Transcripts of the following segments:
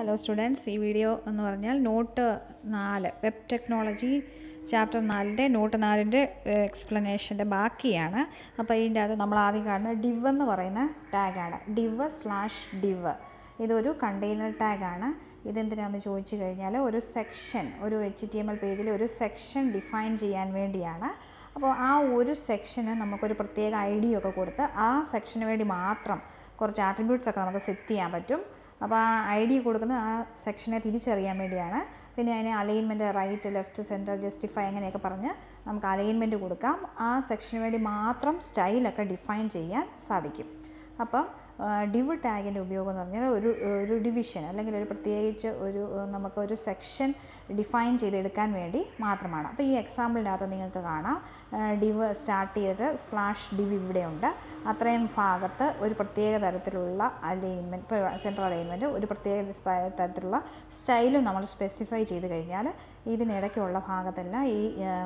hello students ഈ video എന്ന് പറഞ്ഞാൽ നോട്ട് നാല് വെബ് ടെക്നോളജി ചാപ്റ്റർ നാലിൻ്റെ നോട്ട് നാലിൻ്റെ എക്സ്പ്ലനേഷൻ്റെ ബാക്കിയാണ് അപ്പോൾ ഇതിൻ്റെ അത് നമ്മൾ ആദ്യം കാണുന്നത് ഡിവ് എന്ന് പറയുന്ന ടാഗാണ് ഡിവ് സ്ലാഷ് ഡിവ് ഇതൊരു കണ്ടെയ്നർ ടാഗാണ് ഇതെന്തിനാണെന്ന് ചോദിച്ചു കഴിഞ്ഞാൽ ഒരു സെക്ഷൻ ഒരു എച്ച് ടി എം എൽ പേജിൽ ഒരു സെക്ഷൻ ഡിഫൈൻ ചെയ്യാൻ വേണ്ടിയാണ് അപ്പോൾ ആ ഒരു സെക്ഷന് നമുക്കൊരു പ്രത്യേക ഐ ഡി ഒക്കെ കൊടുത്ത് ആ സെക്ഷന് വേണ്ടി മാത്രം കുറച്ച് ആട്രിബ്യൂട്ട്സ് ഒക്കെ നമുക്ക് സെറ്റ് ചെയ്യാൻ പറ്റും അപ്പോൾ ആ ഐ ഡി കൊടുക്കുന്നത് ആ സെക്ഷനെ തിരിച്ചറിയാൻ വേണ്ടിയാണ് പിന്നെ അതിന് alignment right left centre justify അങ്ങനെയൊക്കെ പറഞ്ഞ് നമുക്ക് അലൈൻമെൻറ്റ് കൊടുക്കാം ആ സെക്ഷന് വേണ്ടി മാത്രം സ്റ്റൈലൊക്കെ ഡിഫൈൻ ചെയ്യാൻ സാധിക്കും അപ്പം ഡിവ് ടാഗിൻ്റെ ഉപയോഗം എന്ന് പറഞ്ഞാൽ ഒരു ഒരു ഡിവിഷൻ അല്ലെങ്കിൽ ഒരു പ്രത്യേകിച്ച് ഒരു നമുക്കൊരു സെക്ഷൻ ഡിഫൈൻ ചെയ്തെടുക്കാൻ വേണ്ടി മാത്രമാണ് അപ്പോൾ ഈ എക്സാമ്പിളിനകത്ത് നിങ്ങൾക്ക് കാണാം ഡിവ് സ്റ്റാർട്ട് ചെയ്തിട്ട് സ്ലാഷ് ഡിവ് ഇവിടെയുണ്ട് അത്രയും ഭാഗത്ത് ഒരു പ്രത്യേക തരത്തിലുള്ള അലൈൻമെൻറ്റ് ഇപ്പോൾ സെൻട്രൽ അലൈൻമെൻറ്റ് ഒരു പ്രത്യേക തരത്തിലുള്ള സ്റ്റൈലും നമ്മൾ സ്പെസിഫൈ ചെയ്ത് കഴിഞ്ഞാൽ ഇതിനിടയ്ക്കുള്ള ഭാഗത്തെല്ലാം ഈ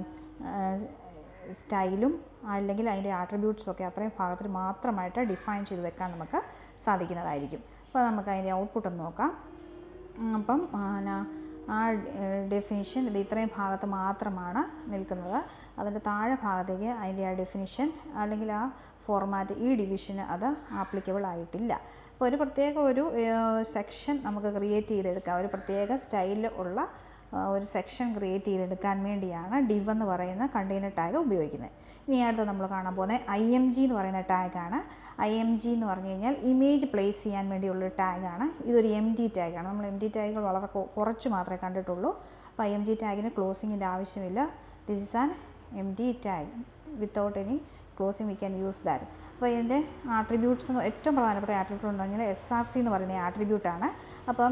സ്റ്റൈലും അല്ലെങ്കിൽ അതിൻ്റെ ആട്രിബ്യൂട്ട്സും ഒക്കെ അത്രയും ഭാഗത്തിൽ മാത്രമായിട്ട് ഡിഫൈൻ ചെയ്ത് വെക്കാൻ നമുക്ക് സാധിക്കുന്നതായിരിക്കും അപ്പോൾ നമുക്ക് അതിൻ്റെ ഔട്ട്പുട്ട് ഒന്ന് നോക്കാം അപ്പം ആ ഡെഫിനിഷൻ ഇത് ഇത്രയും ഭാഗത്ത് മാത്രമാണ് നിൽക്കുന്നത് അതിൻ്റെ താഴെ ഭാഗത്തേക്ക് അതിൻ്റെ ആ ഡെഫിനിഷൻ അല്ലെങ്കിൽ ആ ഫോർമാറ്റ് ഈ ഡിവിഷന് അത് ആപ്ലിക്കബിൾ ആയിട്ടില്ല അപ്പോൾ ഒരു പ്രത്യേക ഒരു സെക്ഷൻ നമുക്ക് ക്രിയേറ്റ് ചെയ്തെടുക്കാം ഒരു പ്രത്യേക സ്റ്റൈലിൽ ഉള്ള ഒരു സെക്ഷൻ ക്രിയേറ്റ് ചെയ്തെടുക്കാൻ വേണ്ടിയാണ് ഡിവ് എന്ന് പറയുന്ന കണ്ടെയ്നർ ടാഗ് ഉപയോഗിക്കുന്നത് ഇനി അടുത്ത് നമ്മൾ കാണാൻ പോകുന്നത് ഐ എം ജി എന്ന് പറയുന്ന ടാഗാണ് ഐ എം ജി എന്ന് പറഞ്ഞു കഴിഞ്ഞാൽ ഇമേജ് പ്ലേസ് ചെയ്യാൻ വേണ്ടിയുള്ളൊരു ടാഗാണ് ഇതൊരു എം ഡി ടാഗാണ് നമ്മൾ എം ഡി ടാഗുകൾ വളരെ കുറച്ച് മാത്രമേ കണ്ടിട്ടുള്ളൂ അപ്പോൾ ഐ എം ജി ടാഗിന് ക്ലോസിങ്ങിൻ്റെ ആവശ്യമില്ല this is an M D tag without any closing we can use that അപ്പോൾ ഇതിൻ്റെ ആട്രിബ്യൂട്ട്സ് ഏറ്റവും പ്രധാനപ്പെട്ട ആട്രിബ്യൂട്ട് എന്ന് പറഞ്ഞാൽ എസ് ആർ സി എന്ന് പറയുന്ന ആട്രിബ്യൂട്ടാണ് അപ്പം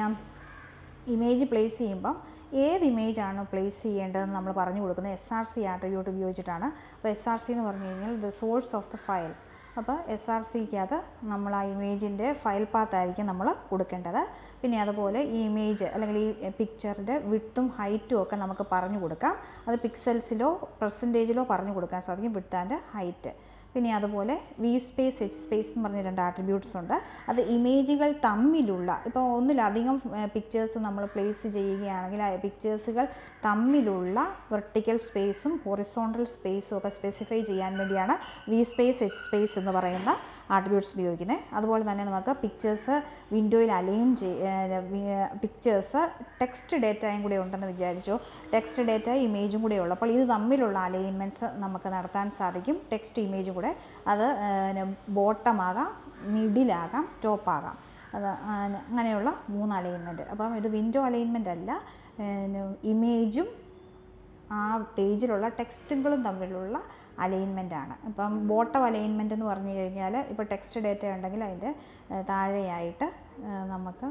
ഇമേജ് പ്ലേസ് ചെയ്യുമ്പം ഏത് ഇമേജാണ് പ്ലേസ് ചെയ്യേണ്ടതെന്ന് നമ്മൾ പറഞ്ഞു കൊടുക്കുന്നത് എസ് ആർ സി ആട്രിബ്യൂട്ട് ഉപയോഗിച്ചിട്ടാണ് അപ്പോൾ എസ് ആർ സി എന്ന് പറഞ്ഞു കഴിഞ്ഞാൽ the source of the file അപ്പോൾ എസ് ആർ സിക്കകത്ത് നമ്മൾ ആ ഇമേജിൻ്റെ ഫയൽ പാത്തായിരിക്കും നമ്മൾ കൊടുക്കേണ്ടത് പിന്നെ അതുപോലെ ഈ ഇമേജ് അല്ലെങ്കിൽ ഈ പിക്ചറിൻ്റെ വിട്ടും ഹൈറ്റും ഒക്കെ നമുക്ക് പറഞ്ഞു കൊടുക്കാം അത് പിക്സൽസിലോ പെർസെൻറ്റേജിലോ പറഞ്ഞു കൊടുക്കാൻ സാധിക്കും വിട്ട് ആൻഡ് ഹൈറ്റ് പിന്നെ അതുപോലെ വി സ്പേസ് എച്ച് സ്പേസ് എന്ന് പറഞ്ഞ രണ്ട് ആട്രിബ്യൂട്ട്സ് ഉണ്ട് അത് ഇമേജുകൾ തമ്മിലുള്ള ഇപ്പോൾ ഒന്നിലധികം പിക്ചേഴ്സ് നമ്മൾ പ്ലേസ് ചെയ്യുകയാണെങ്കിൽ ആ പിക്ചേഴ്സുകൾ തമ്മിലുള്ള വെർട്ടിക്കൽ സ്പേസും ഹൊറിസോണ്ടൽ സ്പേസും ഒക്കെ സ്പെസിഫൈ ചെയ്യാൻ വേണ്ടിയാണ് വി സ്പേസ് എച്ച് സ്പേസ് എന്ന് പറയുന്ന ആട്രിബ്യൂട്ട്സ് ഉപയോഗിക്കുന്നത് അതുപോലെ തന്നെ നമുക്ക് പിക്ചേഴ്സ് വിൻഡോയിൽ അലൈൻ പിക്ചേഴ്സ് ടെക്സ്റ്റ് ഡേറ്റയും കൂടെ ഉണ്ടെന്ന് വിചാരിച്ചു ടെക്സ്റ്റ് ഡേറ്റ ഇമേജും കൂടെ ഉള്ളൂ അപ്പോൾ ഇത് തമ്മിലുള്ള അലൈൻമെൻറ്റ്സ് നമുക്ക് നടത്താൻ സാധിക്കും ടെക്സ്റ്റ് ഇമേജും കൂടെ അത് ബോട്ടമാകാം മിഡിലാകാം ടോപ്പാകാം അത് അങ്ങനെയുള്ള മൂന്ന് അലൈൻമെൻറ്റ് അപ്പം ഇത് വിൻഡോ അലൈൻമെൻ്റ് അല്ല ഇമേജും ആ പേജിലുള്ള ടെക്സ്റ്റുകളും തമ്മിലുള്ള അലൈൻമെൻ്റ് ആണ് ഇപ്പം ബോട്ടം അലൈൻമെൻ്റ് എന്ന് പറഞ്ഞു കഴിഞ്ഞാൽ ഇപ്പോൾ ടെക്സ്റ്റ് ഡേറ്റ ഉണ്ടെങ്കിൽ അതിൻ്റെ താഴെയായിട്ട് നമുക്ക്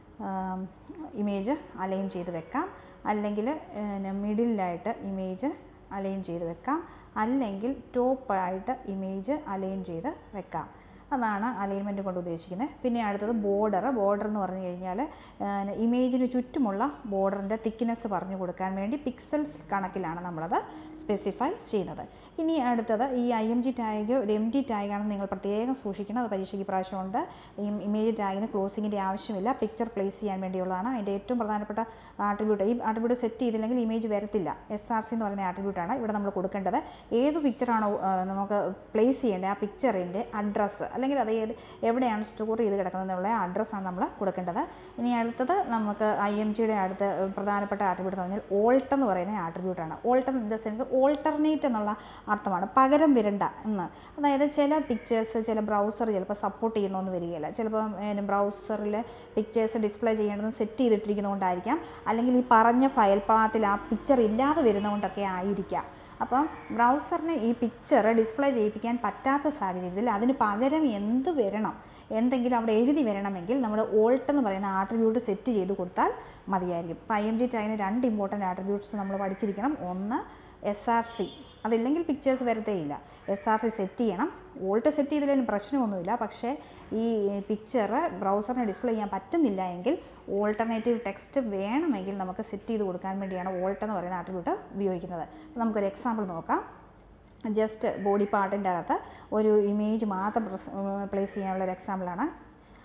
ഇമേജ് അലൈൻ ചെയ്ത് വെക്കാം അല്ലെങ്കിൽ മിഡിലായിട്ട് ഇമേജ് അലൈൻ ചെയ്ത് വെക്കാം അല്ലെങ്കിൽ ടോപ്പായിട്ട് ഇമേജ് അലൈൻ ചെയ്ത് വെക്കാം അതാണ് അലൈൻമെൻറ്റ് കൊണ്ട് ഉദ്ദേശിക്കുന്നത് പിന്നെ അടുത്തത് ബോർഡർ ബോർഡർ എന്ന് പറഞ്ഞു കഴിഞ്ഞാൽ ഇമേജിന് ചുറ്റുമുള്ള ബോർഡറിൻ്റെ തിക്നെസ് പറഞ്ഞു കൊടുക്കാൻ വേണ്ടി പിക്സൽസ് കണക്കിലാണ് നമ്മളത് സ്പെസിഫൈ ചെയ്യുന്നത് ഇനി അടുത്തത് ഈ ഐ എം ജി ടാഗ് ഒരു എം ഡി ടാഗാണെന്ന് നിങ്ങൾ പ്രത്യേകം സൂക്ഷിക്കണം അത് പരീക്ഷയ്ക്ക് പ്രാവശ്യമുണ്ട് ഈ ഇമേജ് ടാഗിന് ക്ലോസിങ്ങിൻ്റെ ആവശ്യമില്ല പിക്ചർ പ്ലേസ് ചെയ്യാൻ വേണ്ടിയുള്ളതാണ് അതിൻ്റെ ഏറ്റവും പ്രധാനപ്പെട്ട ആട്രിബ്യൂട്ട് ഈ ആട്രിബ്യൂട്ട് സെറ്റ് ചെയ്തില്ലെങ്കിൽ ഇമേജ് വരത്തില്ല എസ് ആർ സി എന്ന് പറയുന്ന ആട്രിബ്യൂട്ടാണ് ഇവിടെ നമ്മൾ കൊടുക്കേണ്ടത് ഏത് പിക്ചറാണോ നമുക്ക് പ്ലേസ് ചെയ്യേണ്ടത് ആ പിക്ചറിൻ്റെ അഡ്രസ്സ് അല്ലെങ്കിൽ അത് ഏത് എവിടെയാണ് സ്റ്റോർ ചെയ്ത് കിടക്കുന്നത് എന്നുള്ള അഡ്രസ്സാണ് നമ്മൾ കൊടുക്കേണ്ടത് ഇനി അടുത്തത് നമുക്ക് ഐ എം ജിയുടെ അടുത്ത് പ്രധാനപ്പെട്ട ആട്രിബ്യൂട്ട് എന്ന് പറഞ്ഞാൽ ഓൾട്ട് എന്ന് പറയുന്ന ആട്രിബ്യൂട്ടാണ് alter in the sense alternate എന്നുള്ള അർത്ഥമാണ് പകരം വരണ്ട എന്ന് അതായത് ചില പിക്ചേഴ്സ് ചില ബ്രൗസർ ചിലപ്പോൾ സപ്പോർട്ട് ചെയ്യണമെന്ന് വരികയില്ല ചിലപ്പോൾ ബ്രൗസറിൽ പിക്ചേഴ്സ് ഡിസ്പ്ലേ ചെയ്യേണ്ടത് സെറ്റ് ചെയ്തിട്ടിരിക്കുന്നതുകൊണ്ടായിരിക്കാം അല്ലെങ്കിൽ ഈ പറഞ്ഞ ഫയൽ പാത്തിൽ ആ പിക്ചർ ഇല്ലാതെ വരുന്നതുകൊണ്ടൊക്കെ ആയിരിക്കാം അപ്പം ബ്രൗസറിന് ഈ പിക്ചർ ഡിസ്പ്ലേ ചെയ്യിപ്പിക്കാൻ പറ്റാത്ത സാഹചര്യത്തിൽ അതിന് പകരം എന്ത് വരണം എന്തെങ്കിലും അവിടെ എഴുതി വരണമെങ്കിൽ നമ്മൾ ഓൾട്ട് എന്ന് പറയുന്ന ആട്രിബ്യൂട്ട് സെറ്റ് ചെയ്ത് കൊടുത്താൽ മതിയായിരിക്കും ഇപ്പോൾ ഐ എം ജി ടൈന് രണ്ട് ഇമ്പോർട്ടൻറ്റ് ആട്രിബ്യൂട്ട്സ് നമ്മൾ പഠിച്ചിരിക്കണം ഒന്ന് എസ് ആർ സി അതില്ലെങ്കിൽ പിക്ചേഴ്സ് വരത്തേയില്ല എസ് ആർ സി സെറ്റ് ചെയ്യണം ഓൾട്ട് സെറ്റ് ചെയ്തില്ലെങ്കിലും പ്രശ്നമൊന്നുമില്ല പക്ഷേ ഈ പിക്ചർ ബ്രൗസറിന് ഡിസ്പ്ലേ ചെയ്യാൻ പറ്റുന്നില്ല എങ്കിൽ ഓൾട്ടർനേറ്റീവ് ടെക്സ്റ്റ് വേണമെങ്കിൽ നമുക്ക് സെറ്റ് ചെയ്ത് കൊടുക്കാൻ വേണ്ടിയാണ് ഓൾട്ട് എന്ന് പറയുന്ന ആട്രിബ്യൂട്ട് ഉപയോഗിക്കുന്നത് നമുക്കൊരു എക്സാമ്പിൾ നോക്കാം ജസ്റ്റ് ബോഡി പാർട്ടിൻ്റെ അകത്ത് ഒരു ഇമേജ് മാത്രം പ്ലേസ് ചെയ്യാനുള്ള ഒരു എക്സാമ്പിളാണ്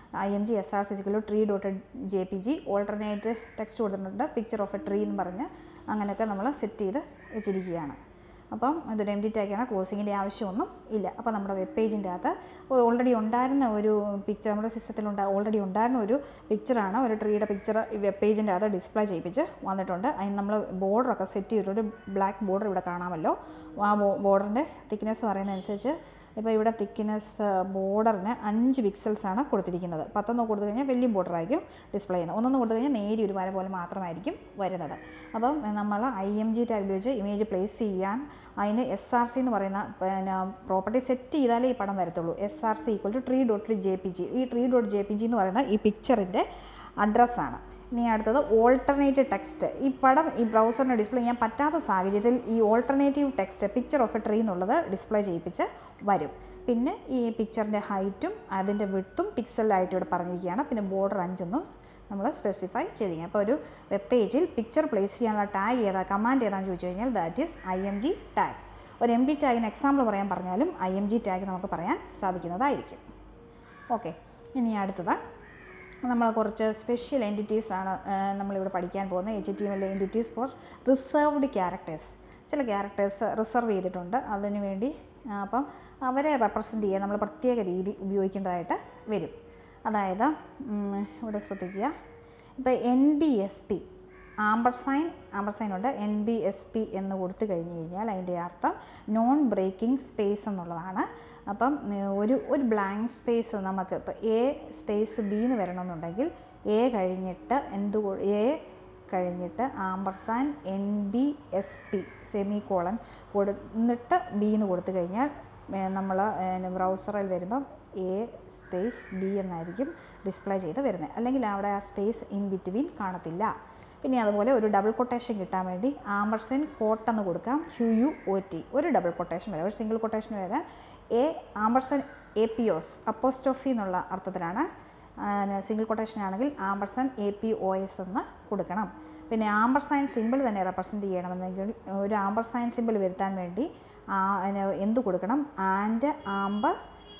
I M G S R സിജിക്കലോ tree dot J P G alternate text കൊടുത്തിട്ടുണ്ട് പിക്ചർ ഓഫ് എ ട്രീ എന്ന് പറഞ്ഞ് അങ്ങനെയൊക്കെ നമ്മൾ സെറ്റ് ചെയ്ത് വെച്ചിരിക്കുകയാണ് അപ്പം ഇതൊരു എം ഡി ടാഗാണ് ക്ലോസിങ്ങിൻ്റെ ആവശ്യമൊന്നും ഇല്ല അപ്പോൾ നമ്മുടെ വെബ് പേജിൻ്റെ അകത്ത് ഓൾറെഡി ഉണ്ടായിരുന്ന ഒരു പിക്ചർ നമ്മുടെ സിസ്റ്റത്തിൽ ഉണ്ടാ ഓൾറെഡി ഉണ്ടായിരുന്ന ഒരു പിക്ചറാണ് ഒരു ട്രീയുടെ പിക്ചർ വെബ് പേജിൻ്റെ അകത്ത് ഡിസ്പ്ലേ ചെയ്യിപ്പിച്ച് വന്നിട്ടുണ്ട് അതിന് നമ്മൾ ബോർഡറൊക്കെ സെറ്റ് ചെയ്തിട്ടൊരു ബ്ലാക്ക് ബോർഡർ ഇവിടെ കാണാമല്ലോ ആ ബോർഡറിൻ്റെ തിക്നെസ് പറയുന്നതനുസരിച്ച് ഇപ്പോൾ ഇവിടെ തിക്നെസ് ബോർഡറിന് അഞ്ച് പിക്സൽസ് ആണ് കൊടുത്തിരിക്കുന്നത് പത്തൊന്ന് കൊടുത്തു കഴിഞ്ഞാൽ വലിയ ബോർഡർ ആയിരിക്കും ഡിസ്പ്ലേ ചെയ്യുന്നത് ഒന്നൊന്ന് കൊടുത്തു കഴിഞ്ഞാൽ നേരി ഒരു വര പോലെ മാത്രമായിരിക്കും വരുന്നത് അപ്പം നമ്മൾ ഐ എം ജി ടാഗ് ഉപയോഗിച്ച് ഇമേജ് പ്ലേസ് ചെയ്യാൻ അതിന് എസ് ആർ സി എന്ന് പറയുന്ന പിന്നെ പ്രോപ്പർട്ടി സെറ്റ് ചെയ്താലേ ഈ പടം വരത്തുള്ളൂ S R C equal to tree dot J P G ഈ tree dot J P G എന്ന് പറയുന്ന ഈ പിക്ചറിൻ്റെ അഡ്രസ്സാണ് ഇനി അടുത്തത് ഓൾട്ടർനേറ്റീവ് ടെക്സ്റ്റ് ഈ പടം ഈ ബ്രൗസറിന് ഡിസ്പ്ലേ ചെയ്യാൻ പറ്റാത്ത സാഹചര്യത്തിൽ ഈ alternative text picture of a tree എന്നുള്ളത് ഡിസ്പ്ലേ ചെയ്യിപ്പിച്ച് വരും പിന്നെ ഈ പിക്ചറിൻ്റെ ഹൈറ്റും അതിൻ്റെ വിട്ടും പിക്സലായിട്ട് ഇവിടെ പറഞ്ഞിരിക്കുകയാണ് പിന്നെ ബോർഡർ അഞ്ചൊന്നും നമ്മൾ സ്പെസിഫൈ ചെയ്തിരിക്കുക അപ്പോൾ ഒരു വെബ് പേജിൽ പിക്ചർ പ്ലേസ് ചെയ്യാനുള്ള ടാഗ് ഏതാ കമാൻഡ് ഏതാണെന്ന് ചോദിച്ചു കഴിഞ്ഞാൽ that is I M G tag ഒരു എം ഡി ടാഗിന് എക്സാമ്പിൾ പറയാൻ പറഞ്ഞാലും ഐ എം ജി ടാഗ് നമുക്ക് പറയാൻ സാധിക്കുന്നതായിരിക്കും ഓക്കെ ഇനി അടുത്തത് നമ്മൾ കുറച്ച് സ്പെഷ്യൽ എൻറ്റിറ്റീസ് ആണ് നമ്മളിവിടെ പഠിക്കാൻ പോകുന്നത് H T M L entities for reserved characters ചില ക്യാരക്ടേഴ്സ് റിസർവ് ചെയ്തിട്ടുണ്ട് അതിനു വേണ്ടി ആ, അപ്പം അവരെ റെപ്രസെൻ്റ് ചെയ്യാൻ നമ്മൾ പ്രത്യേക രീതി ഉപയോഗിക്കേണ്ടതായിട്ട് വരും അതായത് ഉം, ഇവിടെ ശ്രദ്ധിക്കുക ഇപ്പോൾ N B S P ampersand ampersand ഉണ്ട് എൻ ബി എസ് പി എന്ന് കൊടുത്തു കഴിഞ്ഞ് കഴിഞ്ഞാൽ അതിൻ്റെ അർത്ഥം നോൺ ബ്രേക്കിംഗ് സ്പേസ് എന്നുള്ളതാണ് അപ്പം ഉം, ഒരു ഒരു ബ്ലാങ്ക് സ്പേസ് നമുക്ക് ഇപ്പോൾ എ സ്പേസ് ബി എന്ന് വരണമെന്നുണ്ടെങ്കിൽ എ കഴിഞ്ഞിട്ട് എന്ത് കൊ- എ കഴിഞ്ഞിട്ട് ampersand N B S P semicolon കൊടുന്നിട്ട് ബി എന്ന് കൊടുത്തു കഴിഞ്ഞാൽ നമ്മൾ ബ്രൗസറിൽ വരുമ്പം എ സ്പേസ് ബി എന്നായിരിക്കും ഡിസ്പ്ലേ ചെയ്ത് വരുന്നത് അല്ലെങ്കിൽ അവിടെ ആ സ്പേസ് ഇൻ ബിറ്റ്വീൻ കാണത്തില്ല പിന്നെ അതുപോലെ ഒരു ഡബിൾ കൊട്ടേഷൻ കിട്ടാൻ വേണ്ടി ആംബർസൻ കോട്ട് എന്ന് കൊടുക്കാം ക്യു യു ഒ ടി ഒരു ഡബിൾ കൊട്ടേഷൻ വരാം ഒരു സിംഗിൾ കൊട്ടേഷൻ വരാൻ A ampersand A P O S apostrophe എന്നുള്ള അർത്ഥത്തിലാണ് സിംഗിൾ കൊട്ടേഷൻ ആണെങ്കിൽ ampersand A P O S എന്ന് കൊടുക്കണം പിന്നെ ആംബർ സൈൻ സിമ്പിൾ തന്നെ റെപ്രസെൻറ്റ് ചെയ്യണമെന്നെങ്കിൽ ഒരു ആംബർ സൈൻ സിമ്പിൾ വരുത്താൻ വേണ്ടി ആ, അതിന് എന്ത് കൊടുക്കണം ആൻഡ് ആംബർ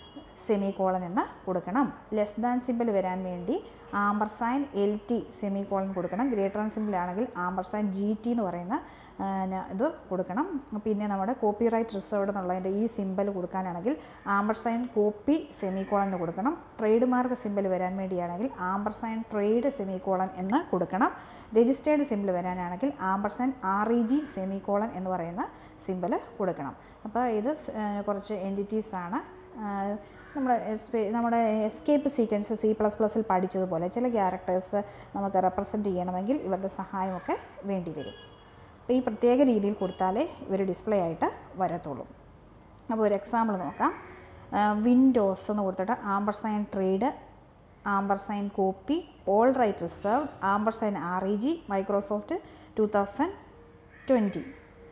സെമി കോളൻ എന്ന് കൊടുക്കണം ലെസ് ദാൻ സിമ്പിൾ വരാൻ വേണ്ടി ampersand L T semicolon കൊടുക്കണം ഗ്രേറ്റർ ദാൻ സിമ്പിൾ ആണെങ്കിൽ ആംബർ സൈൻ ജി ടി എന്ന് പറയുന്ന ആ, ന- ഇത് കൊടുക്കണം പിന്നെ നമ്മുടെ കോപ്പി റൈറ്റ് റിസർവ്ഡ് എന്നുള്ളതിൻ്റെ ഈ സിമ്പിൾ കൊടുക്കാനാണെങ്കിൽ ampersand copy semicolon എന്ന് കൊടുക്കണം ട്രേഡ് മാർക്ക് സിമ്പിൾ വരാൻ വേണ്ടിയാണെങ്കിൽ ampersand trade semicolon എന്ന് കൊടുക്കണം രജിസ്റ്റേർഡ് സിമ്പിൾ വരാനാണെങ്കിൽ ampersand R E G semicolon എന്ന് പറയുന്ന സിമ്പിൾ കൊടുക്കണം അപ്പോൾ ഇത് സ്- ആ, കുറച്ച് എൻറ്റിറ്റീസ് ആണ് ആഹ് നമ്മുടെ എസ്പെ- നമ്മുടെ എസ്കേപ്പ് സീക്വൻസ് സി പ്ലസ് പ്ലസിൽ പഠിച്ചതുപോലെ ചില ക്യാരക്ടേഴ്സ് നമുക്ക് റെപ്രസെൻറ്റ് ചെയ്യണമെങ്കിൽ ഇവരുടെ സഹായമൊക്കെ വേണ്ടി വരും അപ്പോൾ ഈ പ്രത്യേക രീതിയിൽ കൊടുത്താലേ ഇവർ ഡിസ്പ്ലേ ആയിട്ട് വരത്തുള്ളൂ അപ്പോൾ ഒരു എക്സാമ്പിൾ നോക്കാം വിൻഡോസ് എന്ന് കൊടുത്തിട്ട് ampersand trade ampersand copy all right reserve ampersand R E G Microsoft two thousand twenty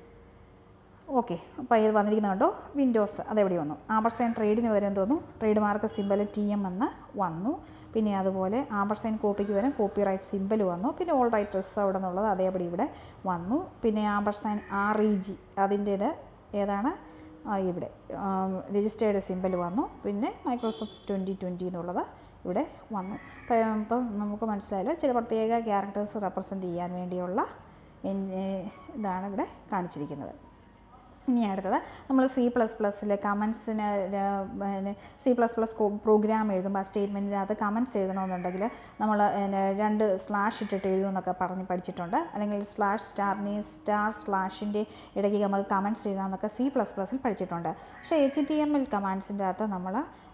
okay അപ്പോൾ ഇത് വന്നിരിക്കുന്നുണ്ടോ വിൻഡോസ് അതെവിടെ വന്നു ആംബർസൈൻ ട്രേഡിന് വരെ തോന്നുന്നു trademark symbol T M എന്ന് വന്നു പിന്നെ അതുപോലെ ആംബർസൈൻ കോപ്പിക്ക് വരെ കോപ്പി റൈറ്റ് സിമ്പൽ വന്നു പിന്നെ ഓൾ റൈറ്റ് റിസർവ്ഡ് എന്നുള്ളത് അതേപടി ഇവിടെ വന്നു പിന്നെ ആംബർസൈൻ ആർ ഇ ജി അതിൻ്റേത് ഏതാണ് ആ, ഇവിടെ രജിസ്റ്റേർഡ് സിമ്പൽ വന്നു പിന്നെ മൈക്രോസോഫ്റ്റ് ട്വൻറ്റി ട്വൻറ്റി എന്നുള്ളത് ഇവിടെ വന്നു അപ്പം ഇപ്പം നമുക്ക് മനസ്സിലായല്ലോ ചില പ്രത്യേക ക്യാരക്ടേഴ്സ് റെപ്രസെൻറ്റ് ചെയ്യാൻ വേണ്ടിയുള്ള എൻ- ഏ, ഇതാണ് ഇവിടെ കാണിച്ചിരിക്കുന്നത് ഇനി അടുത്തത് നമ്മൾ സി പ്ലസ് പ്ലസ്സിൽ കമൻസിന് സി പ്ലസ് പ്ലസ് പ്രോഗ്രാം എഴുതുമ്പോൾ ആ സ്റ്റേറ്റ്മെൻറ്റിനകത്ത് കമൻസ് എഴുതണമെന്നുണ്ടെങ്കിൽ നമ്മൾ പിന്നെ രണ്ട് സ്ലാഷ് ഇട്ടിട്ട് എഴുതുമെന്നൊക്കെ പറഞ്ഞ് പഠിച്ചിട്ടുണ്ട് അല്ലെങ്കിൽ സ്ലാഷ് സ്റ്റാറിനെ സ്റ്റാർ സ്ലാഷിൻ്റെ ഇടയ്ക്ക് നമുക്ക് കമൻസ് എഴുതാമെന്നൊക്കെ സി പ്ലസ് പ്ലസ്സിൽ പഠിച്ചിട്ടുണ്ട് പക്ഷേ എച്ച് ടി എം എൽ കമാൻഡ്സിൻ്റെ അകത്ത് നമ്മൾ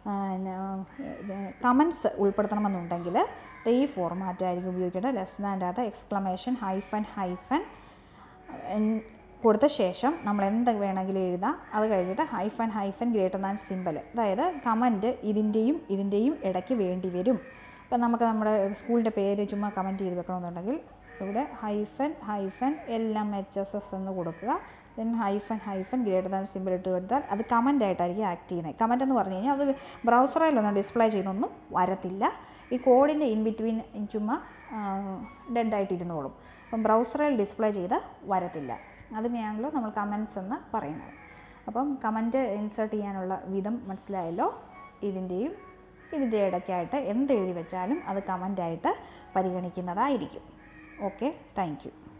കമൻസ് ഉൾപ്പെടുത്തണമെന്നുണ്ടെങ്കിൽ ഈ ഫോർമാറ്റ് ആയിരിക്കും ഉപയോഗിക്കേണ്ടത് ലെസ് ദാൻ്റെ അകത്ത് എക്സ്ക്ലമേഷൻ ഹൈഫൻ ഹൈഫൻ എൻ- കൊടുത്ത ശേഷം നമ്മൾ എന്ത് വേണമെങ്കിലും എഴുതാം അത് കഴിഞ്ഞിട്ട് hyphen hyphen greater than symbol അതായത് കമൻറ്റ് ഇതിൻ്റെയും ഇതിൻ്റെയും ഇടയ്ക്ക് വേണ്ടി വരും ഇപ്പം നമുക്ക് നമ്മുടെ സ്കൂളിൻ്റെ പേര് ചുമ്മാ കമൻറ്റ് ചെയ്ത് വെക്കണമെന്നുണ്ടെങ്കിൽ ഇവിടെ hyphen hyphen L M H S S എന്ന് കൊടുക്കുക then hyphen hyphen greater than simple ഇട്ട് കൊടുത്താൽ അത് കമൻ്റ് ആയിട്ടായിരിക്കും ആക്ട് ചെയ്യുന്നത് കമൻ്റ് എന്ന് പറഞ്ഞു കഴിഞ്ഞാൽ അത് ബ്രൗസറിലൊന്നും ഡിസ്പ്ലേ ചെയ്യുന്നൊന്നും വരത്തില്ല ഈ കോഡിൻ്റെ ഇൻ ബിറ്റ്വീൻ ചുമ്മാ ഡെഡായിട്ടിരുന്നോളും അപ്പം ബ്രൗസറിൽ ഡിസ്പ്ലേ ചെയ്ത് വരത്തില്ല അതിനെയാണല്ലോ നമ്മൾ കമൻസ് എന്ന് പറയുന്നത് അപ്പം കമൻറ്റ് ഇൻസേർട്ട് ചെയ്യാനുള്ള വിധം മനസ്സിലായല്ലോ ഇതിൻ്റെയും ഇതിൻ്റെ ഇടയ്ക്കായിട്ട് എന്ത് എഴുതി വെച്ചാലും അത് കമൻ്റായിട്ട് പരിഗണിക്കുന്നതായിരിക്കും ഓക്കെ താങ്ക് യു